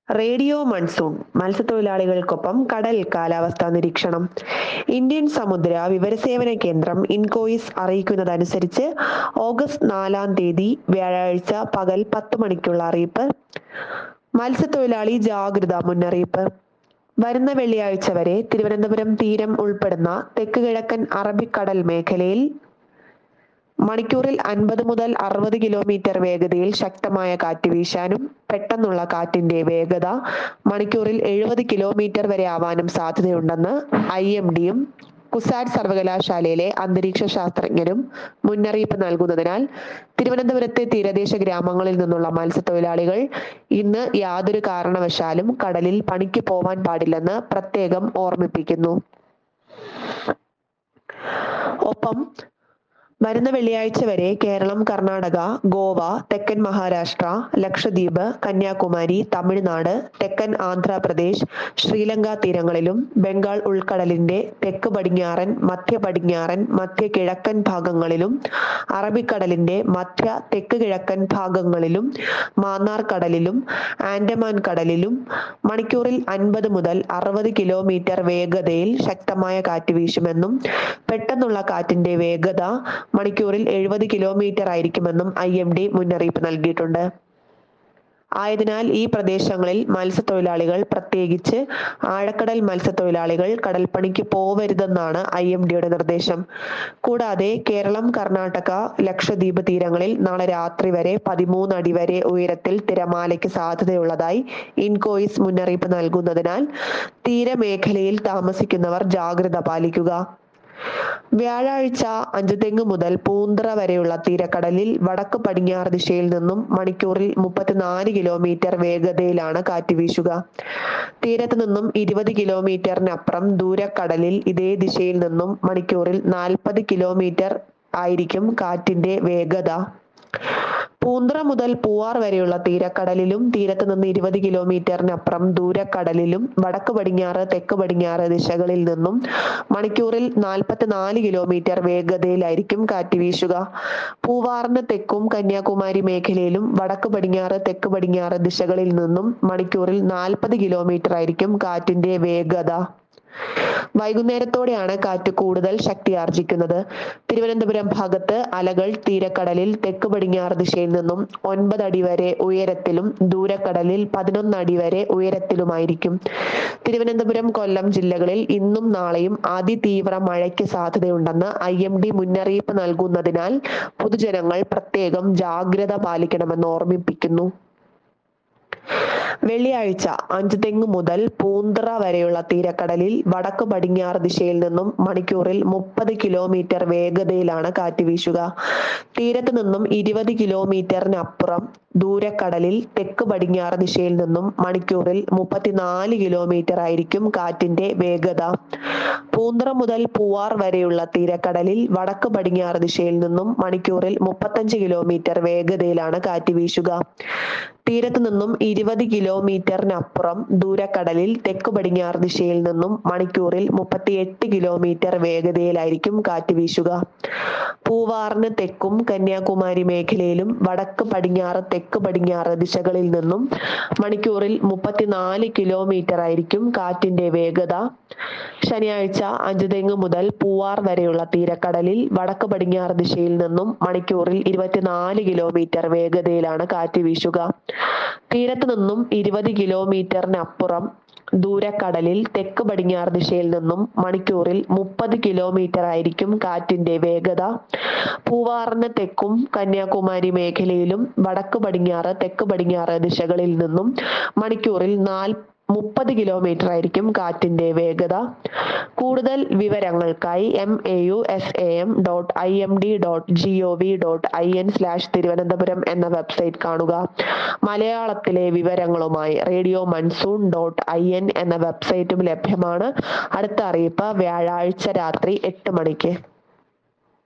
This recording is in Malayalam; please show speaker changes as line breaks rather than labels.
റേഡിയോ മൺസൂൺ മത്സ്യത്തൊഴിലാളികൾക്കൊപ്പം കടൽ കാലാവസ്ഥാ നിരീക്ഷണം ഇന്ത്യൻ സമുദ്ര വിവരസേവന കേന്ദ്രം ഇൻകോയിസ് അറിയിക്കുന്നതനുസരിച്ച് ഓഗസ്റ്റ് നാലാം തീയതി വ്യാഴാഴ്ച പകൽ പത്ത് മണിക്കുള്ള അറിയിപ്പ് മത്സ്യത്തൊഴിലാളി ജാഗ്രതാ മുന്നറിയിപ്പ് വരുന്ന വെള്ളിയാഴ്ച വരെ തിരുവനന്തപുരം തീരം ഉൾപ്പെടുന്ന തെക്ക് കിഴക്കൻ അറബിക്കടൽ മേഖലയിൽ മണിക്കൂറിൽ അൻപത് മുതൽ അറുപത് കിലോമീറ്റർ വേഗതയിൽ ശക്തമായ കാറ്റ് വീശാനും പെട്ടെന്നുള്ള കാറ്റിന്റെ വേഗത മണിക്കൂറിൽ എഴുപത് കിലോമീറ്റർ വരെ ആവാനും സാധ്യതയുണ്ടെന്ന് ഐ എം ഡിയും കുസാറ്റ് സർവകലാശാലയിലെ അന്തരീക്ഷ ശാസ്ത്രജ്ഞരും മുന്നറിയിപ്പ് നൽകുന്നതിനാൽ തിരുവനന്തപുരത്തെ തീരദേശ ഗ്രാമങ്ങളിൽ നിന്നുള്ള മത്സ്യത്തൊഴിലാളികൾ ഇന്ന് യാതൊരു കാരണവശാലും കടലിൽ പണിക്ക് പോവാൻ പാടില്ലെന്ന് പ്രത്യേകം ഓർമ്മിപ്പിക്കുന്നു ഒപ്പം വരുന്ന വെള്ളിയാഴ്ച വരെ കേരളം കർണാടക ഗോവ തെക്കൻ മഹാരാഷ്ട്ര ലക്ഷദ്വീപ് കന്യാകുമാരി തമിഴ്നാട് തെക്കൻ ആന്ധ്രാപ്രദേശ് ശ്രീലങ്ക തീരങ്ങളിലും ബംഗാൾ ഉൾക്കടലിന്റെ തെക്ക് പടിഞ്ഞാറൻ മധ്യ പടിഞ്ഞാറൻ മധ്യ കിഴക്കൻ ഭാഗങ്ങളിലും അറബിക്കടലിന്റെ മധ്യ തെക്ക് കിഴക്കൻ ഭാഗങ്ങളിലും മാന്നാർ കടലിലും ആൻഡമാൻ കടലിലും മണിക്കൂറിൽ അൻപത് മുതൽ അറുപത് കിലോമീറ്റർ വേഗതയിൽ ശക്തമായ കാറ്റ് വീശുമെന്നും പെട്ടെന്നുള്ള കാറ്റിന്റെ വേഗത മണിക്കൂറിൽ എഴുപത് കിലോമീറ്റർ ആയിരിക്കുമെന്നും ഐ എം ഡി മുന്നറിയിപ്പ് നൽകിയിട്ടുണ്ട് ആയതിനാൽ ഈ പ്രദേശങ്ങളിൽ മത്സ്യത്തൊഴിലാളികൾ പ്രത്യേകിച്ച് ആഴക്കടൽ മത്സ്യത്തൊഴിലാളികൾ കടൽപ്പണിക്ക് പോവരുതെന്നാണ് ഐ എം ഡിയുടെ നിർദ്ദേശം കൂടാതെ കേരളം കർണാടക ലക്ഷദ്വീപ് തീരങ്ങളിൽ നാളെ രാത്രി വരെ പതിമൂന്ന് അടി വരെ ഉയരത്തിൽ തിരമാലയ്ക്ക് സാധ്യതയുള്ളതായി ഇൻകോയിസ് മുന്നറിയിപ്പ് നൽകുന്നതിനാൽ തീരമേഖലയിൽ താമസിക്കുന്നവർ ജാഗ്രത പാലിക്കുക വ്യാഴാഴ്ച അഞ്ചുതെങ്ങ് മുതൽ പൂന്തറ വരെയുള്ള തീരക്കടലിൽ വടക്ക് പടിഞ്ഞാറ് ദിശയിൽ നിന്നും മണിക്കൂറിൽ മുപ്പത്തിനാല് കിലോമീറ്റർ വേഗതയിലാണ് കാറ്റ് വീശുക തീരത്ത് നിന്നും ഇരുപത് കിലോമീറ്ററിനപ്പുറം ദൂരക്കടലിൽ ഇതേ ദിശയിൽ നിന്നും മണിക്കൂറിൽ നാൽപ്പത് കിലോമീറ്റർ ആയിരിക്കും കാറ്റിന്റെ വേഗത പൂന്തറ മുതൽ പൂവാർ വരെയുള്ള തീരക്കടലിലും തീരത്ത് നിന്ന് ഇരുപത് കിലോമീറ്ററിനപ്പുറം ദൂരക്കടലിലും വടക്ക് പടിഞ്ഞാറ് തെക്ക് പടിഞ്ഞാറ് ദിശകളിൽ നിന്നും മണിക്കൂറിൽ നാൽപ്പത്തിനാല് കിലോമീറ്റർ വേഗതയിലായിരിക്കും കാറ്റ് വീശുക പൂവാറിന് തെക്കും കന്യാകുമാരി മേഖലയിലും വടക്ക് പടിഞ്ഞാറ് തെക്ക് പടിഞ്ഞാറ് ദിശകളിൽ നിന്നും മണിക്കൂറിൽ നാൽപ്പത് കിലോമീറ്റർ ആയിരിക്കും കാറ്റിന്റെ വേഗത വൈകുന്നേരത്തോടെയാണ് കാറ്റ് കൂടുതൽ ശക്തി ആർജിക്കുന്നത് തിരുവനന്തപുരം ഭാഗത്ത് അലകൾ തീരക്കടലിൽ തെക്ക് പടിഞ്ഞാറ് ദിശയിൽ നിന്നും ഒൻപത് അടി വരെ ഉയരത്തിലും ദൂരക്കടലിൽ പതിനൊന്ന് അടി വരെ ഉയരത്തിലുമായിരിക്കും തിരുവനന്തപുരം കൊല്ലം ജില്ലകളിൽ ഇന്നും നാളെയും അതിതീവ്ര മഴയ്ക്ക് സാധ്യതയുണ്ടെന്ന് ഐ എം ഡി മുന്നറിയിപ്പ് നൽകുന്നതിനാൽ പൊതുജനങ്ങൾ പ്രത്യേകം ജാഗ്രത പാലിക്കണമെന്ന് ഓർമ്മിപ്പിക്കുന്നു വെള്ളിയാഴ്ച അഞ്ചുതെങ്ങ് മുതൽ പൂന്തറ വരെയുള്ള തീരക്കടലിൽ വടക്ക് പടിഞ്ഞാറ് ദിശയിൽ നിന്നും മണിക്കൂറിൽ മുപ്പത് കിലോമീറ്റർ വേഗതയിലാണ് കാറ്റ് വീശുക തീരത്ത് നിന്നും ഇരുപത് കിലോമീറ്ററിനപ്പുറം ദൂരക്കടലിൽ തെക്ക് പടിഞ്ഞാറ് ദിശയിൽ നിന്നും മണിക്കൂറിൽ മുപ്പത്തിനാല് കിലോമീറ്റർ ആയിരിക്കും കാറ്റിന്റെ വേഗത പൂന്തറ മുതൽ പൂവാർ വരെയുള്ള തീരക്കടലിൽ വടക്ക് പടിഞ്ഞാറ് ദിശയിൽ നിന്നും മണിക്കൂറിൽ മുപ്പത്തഞ്ച് കിലോമീറ്റർ വേഗതയിലാണ് കാറ്റ് വീശുക തീരത്ത് നിന്നും ഇരുപത് കിലോമീറ്ററിനപ്പുറം ദൂരക്കടലിൽ തെക്ക് പടിഞ്ഞാറ് ദിശയിൽ നിന്നും മണിക്കൂറിൽ മുപ്പത്തിയെട്ട് കിലോമീറ്റർ വേഗതയിലായിരിക്കും കാറ്റ് വീശുക പൂവാറിന് തെക്കും കന്യാകുമാരി മേഖലയിലും വടക്ക് പടിഞ്ഞാറ് തെക്ക് പടിഞ്ഞാറ് ദിശകളിൽ നിന്നും മണിക്കൂറിൽ മുപ്പത്തിനാല് കിലോമീറ്റർ ആയിരിക്കും കാറ്റിന്റെ വേഗത ശനിയാഴ്ച അഞ്ചുതെങ്ങ് മുതൽ പൂവാർ വരെയുള്ള തീരക്കടലിൽ വടക്ക് പടിഞ്ഞാറ് ദിശയിൽ നിന്നും മണിക്കൂറിൽ ഇരുപത്തിനാല് കിലോമീറ്റർ വേഗതയിലാണ് കാറ്റ് വീശുക തീരത്ത് നിന്നും ഇരുപത് കിലോമീറ്ററിനപ്പുറം ദൂരക്കടലിൽ തെക്ക് പടിഞ്ഞാറ് ദിശയിൽ നിന്നും മണിക്കൂറിൽ മുപ്പത് കിലോമീറ്റർ ആയിരിക്കും കാറ്റിന്റെ വേഗത പൂവാറിന് തെക്കും കന്യാകുമാരി മേഖലയിലും വടക്ക് പടിഞ്ഞാറ് തെക്ക് പടിഞ്ഞാറ് ദിശകളിൽ നിന്നും മണിക്കൂറിൽ നാൽ മുപ്പത് കിലോമീറ്റർ ആയിരിക്കും കാറ്റിന്റെ വേഗത കൂടുതൽ വിവരങ്ങൾക്കായി M A U S A M dot I M D dot G O V dot I N slash Thiruvananthapuram എന്ന വെബ്സൈറ്റ് കാണുക മലയാളത്തിലെ വിവരങ്ങളുമായി radio monsoon dot I N എന്ന വെബ്സൈറ്റും ലഭ്യമാണ് അടുത്ത അറിയിപ്പ് വ്യാഴാഴ്ച രാത്രി എട്ട് മണിക്ക്